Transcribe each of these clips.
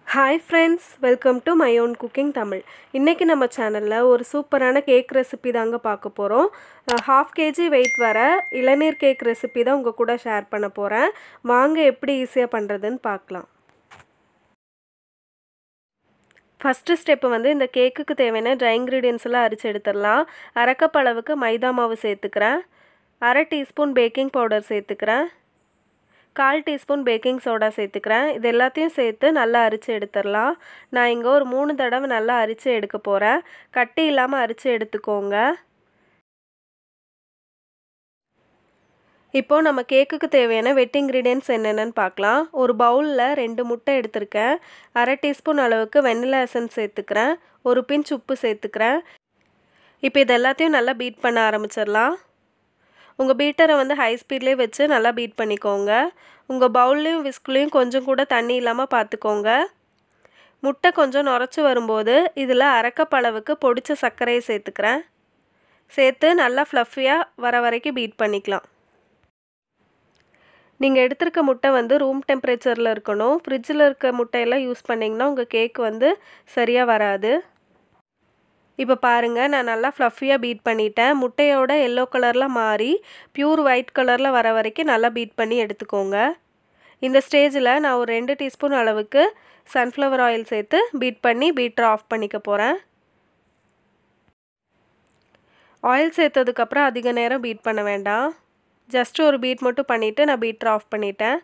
hi friends welcome to my own cooking Tamil இன்றைக்கி நம்ம சேனலில் ஒரு சூப்பரான கேக் ரெசிபி தாங்க பார்க்க போகிறோம் ஹாஃப் கேஜி வெயிட் வர இளநீர் கேக் ரெசிபி தான் உங்கள் கூட ஷேர் பண்ண போகிறேன் வாங்க எப்படி ஈஸியாக பண்ணுறதுன்னு பார்க்கலாம் ஃபஸ்ட்டு ஸ்டெப்பு வந்து இந்த கேக்குக்கு தேவையான ட்ரை இன்க்ரீடியன்ஸ் எல்லாம் அரிச்சு எடுத்துடலாம் அரைக்கப் அளவுக்கு மைதா மாவு சேர்த்துக்கிறேன் அரை டீஸ்பூன் பேக்கிங் பவுடர் சேர்த்துக்கிறேன் கால் டீஸ்பூன் பேக்கிங் சோடா சேர்த்துக்கிறேன் இது எல்லாத்தையும் சேர்த்து நல்லா அரித்து எடுத்துடலாம் நான் இங்கே ஒரு மூணு தடவை நல்லா அரித்து எடுக்க போகிறேன் கட்டி இல்லாமல் அரித்து எடுத்துக்கோங்க இப்போது நம்ம கேக்குக்கு தேவையான வெட் இன்க்ரீடியன்ஸ் என்னென்னு பார்க்கலாம் ஒரு பவுலில் ரெண்டு முட்டை எடுத்திருக்கேன் அரை டீஸ்பூன் அளவுக்கு வெண்ணிலா எசன்ஸ் சேர்த்துக்கிறேன் ஒரு பிஞ்ச் உப்பு சேர்த்துக்கிறேன் இப்போ இது எல்லாத்தையும் நல்லா பீட் பண்ண ஆரம்பிச்சிடலாம் உங்கள் பீட்டரை வந்து ஹை ஸ்பீட்லேயே வச்சு நல்லா பீட் பண்ணிக்கோங்க உங்கள் பவுல்லையும் விஸ்குலேயும் கொஞ்சம் கூட தண்ணி இல்லாமல் பார்த்துக்கோங்க முட்டை கொஞ்சம் நுரைச்சி வரும்போது இதில் அரைக்கப் அளவுக்கு பொடிச்ச சர்க்கரையை சேர்த்துக்கிறேன் சேர்த்து நல்லா ஃப்ளஃபியாக வர வரைக்கும் பீட் பண்ணிக்கலாம் நீங்கள் எடுத்திருக்க முட்டை வந்து ரூம் டெம்பரேச்சரில் இருக்கணும் ஃப்ரிட்ஜில் இருக்க முட்டையெல்லாம் யூஸ் பண்ணிங்கன்னா உங்கள் கேக் வந்து சரியாக வராது இப்போ பாருங்கள் நான் நல்லா ஃப்ளஃபியாக பீட் பண்ணிட்டேன் முட்டையோட எல்லோ கலரில் மாறி ப்யூர் ஒயிட் கலரில் வர வரைக்கும் நல்லா பீட் பண்ணி எடுத்துக்கோங்க இந்த ஸ்டேஜில் நான் ஒரு ரெண்டு டீஸ்பூன் அளவுக்கு சன்ஃப்ளவர் ஆயில் சேர்த்து பீட் பண்ணி பீட்டர் ஆஃப் பண்ணிக்க போகிறேன் ஆயில் சேர்த்ததுக்கப்புறம் அதிக நேரம் பீட் பண்ண வேண்டாம் ஜஸ்ட் ஒரு பீட் மட்டும் பண்ணிவிட்டு நான் பீட்டர் ஆஃப் பண்ணிட்டேன்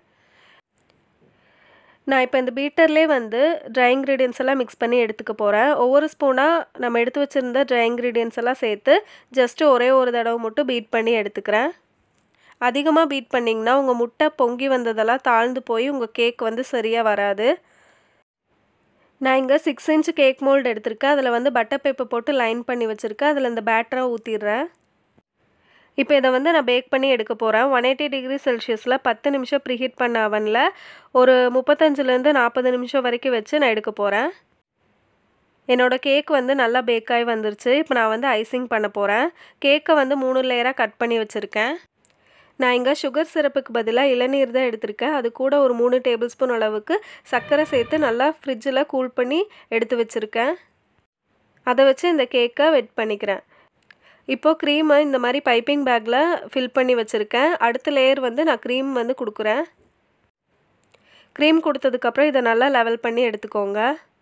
நான் இப்போ இந்த பீட்டர்லேயே வந்து ட்ரை இன்க்ரீடியன்ஸ் எல்லாம் மிக்ஸ் பண்ணி எடுத்துக்க போகிறேன் ஒவ்வொரு ஸ்பூனாக நம்ம எடுத்து வச்சுருந்த ட்ரை இன்க்ரீடியன்ஸ் எல்லாம் சேர்த்து ஜஸ்ட்டு ஒரே ஒரு தடவை மட்டும் பீட் பண்ணி எடுத்துக்கிறேன் அதிகமாக பீட் பண்ணிங்கன்னா உங்கள் முட்டை பொங்கி வந்ததெல்லாம் தாழ்ந்து போய் உங்கள் கேக் வந்து சரியாக வராது நான் இங்கே சிக்ஸ் இன்ச் கேக் மோல்டு எடுத்திருக்கேன் அதில் வந்து பட்டர் பேப்பர் போட்டு லைன் பண்ணி வச்சுருக்கேன் அதில் இந்த பேட்டரை ஊற்றிடுறேன் இப்போ இதை வந்து நான் பேக் பண்ணி எடுக்க போகிறேன் ஒன் எயிட்டி டிகிரி செல்சியஸில் பத்து நிமிஷம் ப்ரீஹீட் பண்ண அவனில் ஒரு முப்பத்தஞ்சுலேருந்து நாற்பது நிமிஷம் வரைக்கும் வச்சு நான் எடுக்க போகிறேன் என்னோடய கேக் வந்து நல்லா பேக்காகி வந்துருச்சு இப்போ நான் வந்து ஐசிங் பண்ண போகிறேன் கேக்கை வந்து மூணு லேயராக கட் பண்ணி வச்சுருக்கேன் நான் இங்கே சுகர் சிரப்புக்கு பதிலாக இளநீர் தான் எடுத்திருக்கேன் அது கூட ஒரு மூணு டேபிள் ஸ்பூன் அளவுக்கு சர்க்கரை சேர்த்து நல்லா ஃப்ரிட்ஜில் கூல் பண்ணி எடுத்து வச்சுருக்கேன் அதை வச்சு இந்த கேக்கை வெட் பண்ணிக்கிறேன் இப்போது க்ரீமை இந்த மாதிரி பைப்பிங் பேக்கில் ஃபில் பண்ணி வச்சுருக்கேன் அடுத்த லேயர் வந்து நான் க்ரீம் வந்து கொடுக்குறேன் க்ரீம் கொடுத்ததுக்கப்புறம் இதை நல்லா லெவல் பண்ணி எடுத்துக்கோங்க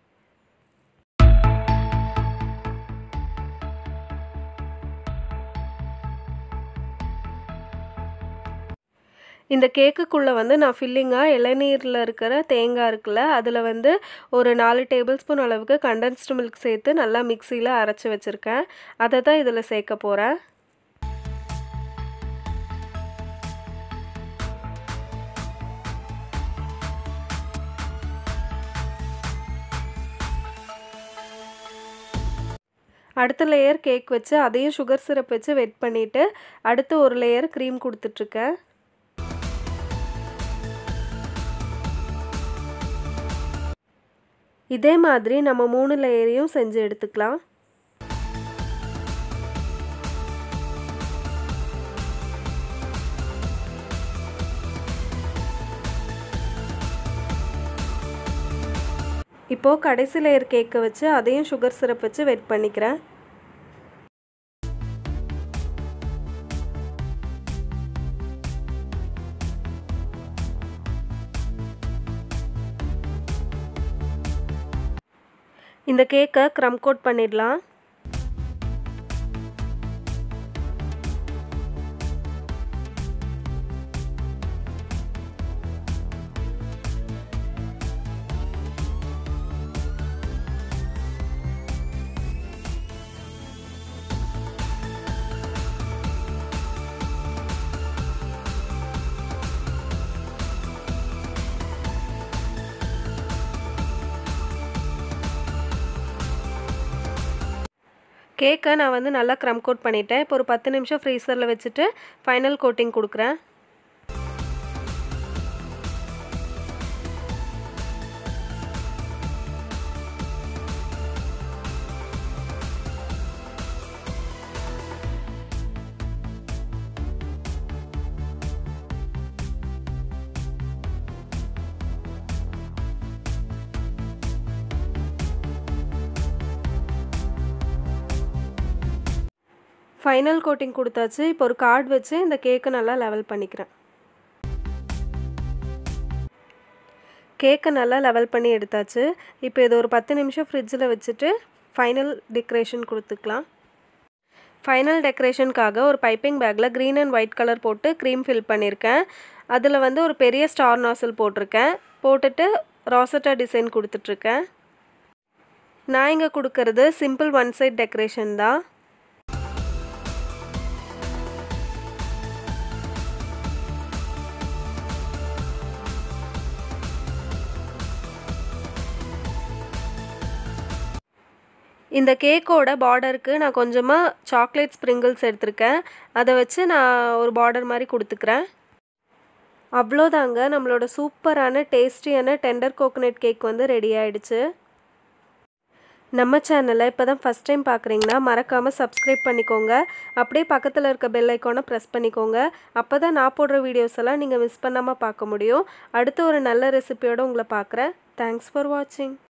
இந்த கேக்குக்குள்ளே வந்து நான் ஃபில்லிங்காக இளநீரில் இருக்கிற தேங்காய் இருக்குல்ல அதில் வந்து ஒரு நாலு டேபிள் ஸ்பூன் அளவுக்கு கண்டென்ஸ்டு மில்க் சேர்த்து நல்லா மிக்சியில் அரைச்சி வச்சுருக்கேன் அதை தான் இதில் சேர்க்க போகிறேன் அடுத்த லேயர் கேக் வச்சு அதையும் சுகர் சிரப் வச்சு வெட் பண்ணிவிட்டு அடுத்து ஒரு லேயர் க்ரீம் கொடுத்துட்ருக்கேன் இதே மாதிரி நம்ம மூணு லேயரையும் செஞ்சு எடுத்துக்கலாம் இப்போது கடைசி லேயர் கேக்கை வச்சு அதையும் சுகர் சிரப் வச்சு வெட் பண்ணிக்கிறேன் இந்த கேக்கை க்ரம் கோட் பண்ணிடலாம் கேக்கை நான் வந்து நல்லா க்ரம் கோட் பண்ணிட்டேன் இப்போ ஒரு பத்து நிமிஷம் ஃப்ரீசரில் வச்சுட்டு ஃபைனல் கோட்டிங் கொடுக்குறேன் ஃபைனல் கோட்டிங் கொடுத்தாச்சு இப்போ ஒரு கார்டு வச்சு இந்த கேக்கை நல்லா லெவல் பண்ணிக்கிறேன் கேக்கை நல்லா லெவல் பண்ணி எடுத்தாச்சு இப்போ இது ஒரு பத்து நிமிஷம் ஃப்ரிட்ஜில் வச்சுட்டு ஃபைனல் டெக்கரேஷன் கொடுத்துக்கலாம் ஃபைனல் டெக்கரேஷனுக்காக ஒரு பைப்பிங் பேக்கில் க்ரீன் அண்ட் ஒயிட் கலர் போட்டு க்ரீம் ஃபில் பண்ணியிருக்கேன் அதில் வந்து ஒரு பெரிய ஸ்டார் நாசில் போட்டிருக்கேன் போட்டுட்டு ராசட்டா டிசைன் கொடுத்துட்ருக்கேன் நான் இங்கே கொடுக்கறது சிம்பிள் ஒன் சைட் டெக்கரேஷன் தான் இந்த கேக்கோட பார்டருக்கு நான் கொஞ்சமாக சாக்லேட் ஸ்ப்ரிங்கிள்ஸ் எடுத்திருக்கேன் அதை வச்சு நான் ஒரு பார்டர் மாதிரி கொடுத்துக்கிறேன் அவ்வளோதாங்க நம்மளோட சூப்பரான டேஸ்டியான டெண்டர் கோகோனட் கேக் வந்து ரெடி ஆயிடுச்சு நம்ம சேனலை இப்போ தான் ஃபஸ்ட் டைம் பார்க்குறீங்கன்னா மறக்காமல் சப்ஸ்கிரைப் பண்ணிக்கோங்க அப்படியே பக்கத்தில் இருக்க பெல் ஐக்கானை ப்ரெஸ் பண்ணிக்கோங்க அப்போ தான் நான் போடுற வீடியோஸ் எல்லாம் நீங்கள் மிஸ் பண்ணாமல் பார்க்க முடியும் அடுத்து ஒரு நல்ல ரெசிபியோடு உங்களை பார்க்குறேன் தேங்க்ஸ் ஃபார் வாட்சிங்